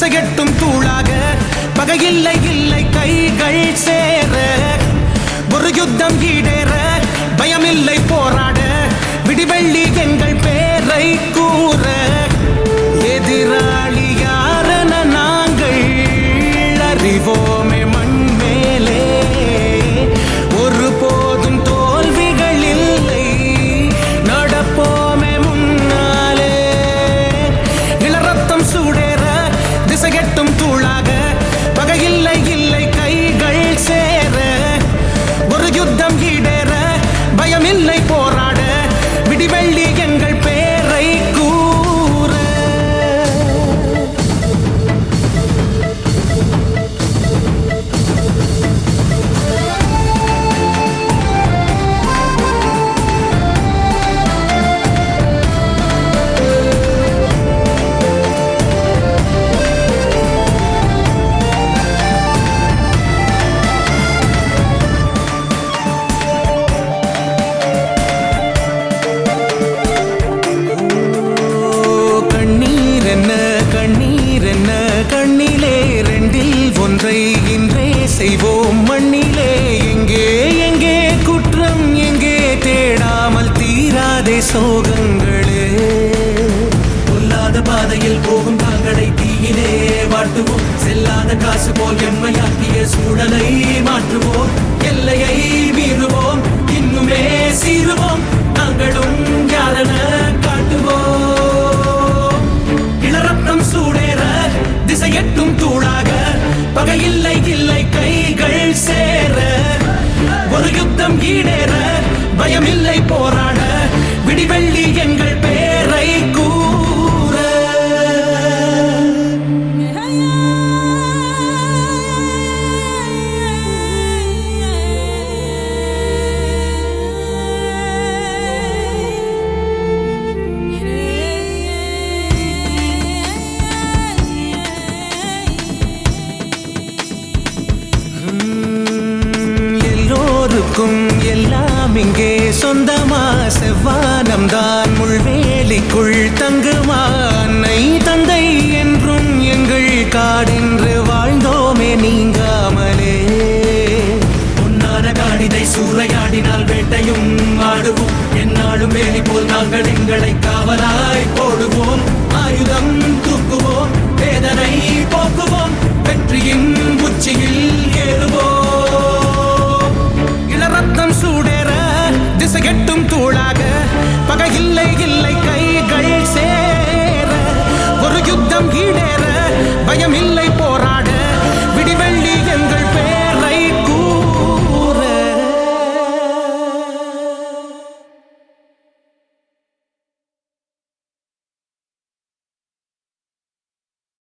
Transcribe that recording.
திசையட்டும் தூளாக பகையில்லை இல்லை கைகள் சேர ஒரு யுத்தம் ஈடேற பயமில்லை போராட விடிவெள்ளி எங்கள் பேரை கூற எதிராளி யாரென நாங்கள் அறிவோமே மண் மேலே ஒரு போதும் தோல்விகள் இல்லை நடப்போமே முன்னாலே இளரத்தம் சூடேற திசையட்டும் தூளாக பகையில்லை இல்லை கைகள் சேர ஒரு யுத்தம் ஈடேற பயமில்லை போராட விடிவெள்ளி எங்கள் பேரை கூற கண்ணீர் என்ன கண்ணீர் என்ன கண்ணிலே ரெண்டில் ஒன்றை இன்றே செய்வோம் மண்ணிலே எங்கே எங்கே குற்றம் எங்கே தேடாமல் தீராதே சோகங்களே பொல்லாத பாதையில் போகும் தாங்களை தீயிலே வாட்டுவோம் செல்லாத காசு போல் எம்மையாக்கிய சூழலை மாற்றுவோம் எல்லையை மீறுவோம் இன்னுமே சீருவோம் நாங்களும் யாரென காட்டுவோம் இளரத்தம் சூடேற திசையட்டும் தூளாக பகையில்லை இல்லை கைகள் சேர ஒரு யுத்தம் ஈடேற பயமில்லை போராட விடிவெள்ளி எங்கள் பேரை கூற உம், எல்லோருக்கும் எல்லாம் இங்கே சொந்தமா செவ்வானம் தான் முள்வேலிக்குள் தங்குமா அன்னை தந்தை என்றும் எங்கள் காடென்று வாழ்ந்தோமே நீங்காமலே பொன்னான காடிதை சூறையாடினால் வேட்டையும் ஆடுவோம் என்னாலும் வேலி போல் நாங்கள் எங்களை காவலாய் போடுவோம் ஆயுதம் தூக்குவோம் வேதனை போக்குவோம் வெற்றியின் உச்சியில் ஏறுவோம் இளரத்தம் சூடேற திசையட்டும் தூளாக பகையில்லை இல்லை கைகள் சேர ஒரு யுத்தம் ஈடேற பயமில்லை